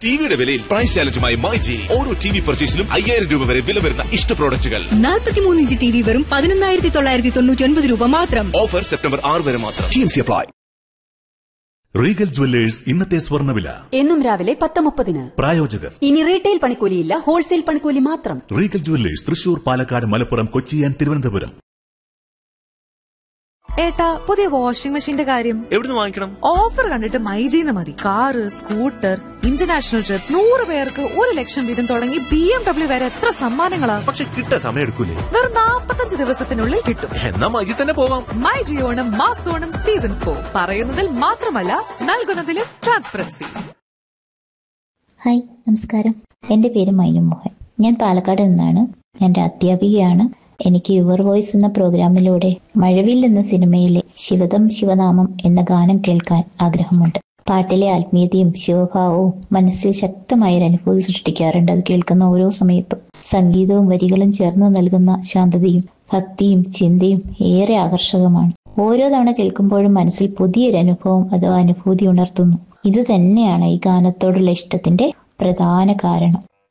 ടിവിയുടെ വിലയിൽ പ്രൈസ് ചാലഞ്ചുമായി മൈജി ഓരോ ടി വി പർച്ചേസിലും അയ്യായിരം രൂപ വരെ വില വരുന്ന ഇഷ്ട പ്രോഡക്റ്റുകൾ നാൽപ്പത്തിമൂന്ന് ഇഞ്ച് ടി വി വെറും പതിനൊന്നായിരത്തി തൊള്ളായിരത്തി തൊണ്ണൂറ്റി ഒൻപത് രൂപ മാത്രം ഓഫർ സെപ്റ്റംബർ ആറ് വരെ മാത്രം T C apply Regal jewellers ഇന്നത്തെ സ്വർണ്ണവില എന്നും രാവിലെ പത്ത് മുപ്പതിന് പ്രായോജകർ ഇനി റീറ്റെയിൽ പണിക്കൂലിയില്ല ഹോൾസെയിൽ പണിക്കൂലി മാത്രം Regal jewellers Thrissur Palakkad Malappuram Kochi and Thiruvananthapuram ഏട്ടാ പുതിയ വാഷിംഗ് മെഷീന്റെ കാര്യം എവിടുന്ന് വാങ്ങിക്കണം ഓഫർ കണ്ടിട്ട് മൈജീന്ന് മതി കാറ് സ്കൂട്ടർ ഇന്റർനാഷണൽ ട്രിപ്പ് നൂറ് പേർക്ക് ഒരു ലക്ഷം വീതം തുടങ്ങി ബി എം ഡബ്ല്യു വരെ എത്ര സമ്മാനങ്ങളാ പക്ഷെ കിട്ടാൻ സമയം എടുക്കൂലേ വെറും നാപ്പത്തഞ്ച് ദിവസത്തിനുള്ളിൽ കിട്ടും എന്നാ മൈജി തന്നെ പോവാം മൈ ജിയോണം മാസോണം സീസൺ ഫോർ പറയുന്നതിൽ മാത്രമല്ല നൽകുന്നതിലും ട്രാൻസ്പെറൻസി ഹായ് നമസ്കാരം എൻ്റെ പേര് മൈനു മോഹൻ ഞാൻ പാലക്കാട് നിന്നാണ് ഞാൻ ഒരു അധ്യാപികയാണ് എനിക്ക് യുവർ വോയിസ് എന്ന പ്രോഗ്രാമിലൂടെ മഴവിൽ എന്ന സിനിമയിലെ ശിവദം ശിവനാമം എന്ന ഗാനം കേൾക്കാൻ ആഗ്രഹമുണ്ട് പാട്ടിലെ ആത്മീയതയും ശിവഭാവവും മനസ്സിൽ ശക്തമായ ഒരു അനുഭൂതി സൃഷ്ടിക്കാറുണ്ട് അത് കേൾക്കുന്ന ഓരോ സമയത്തും സംഗീതവും വരികളും ചേർന്ന് നൽകുന്ന ശാന്തതയും ഭക്തിയും ചിന്തയും ഏറെ ആകർഷകമാണ് ഓരോ തവണ കേൾക്കുമ്പോഴും മനസ്സിൽ പുതിയൊരു അനുഭവം അഥവാ അനുഭൂതി ഉണർത്തുന്നു ഇത് തന്നെയാണ് ഈ ഗാനത്തോടുള്ള ഇഷ്ടത്തിന്റെ പ്രധാന കാരണം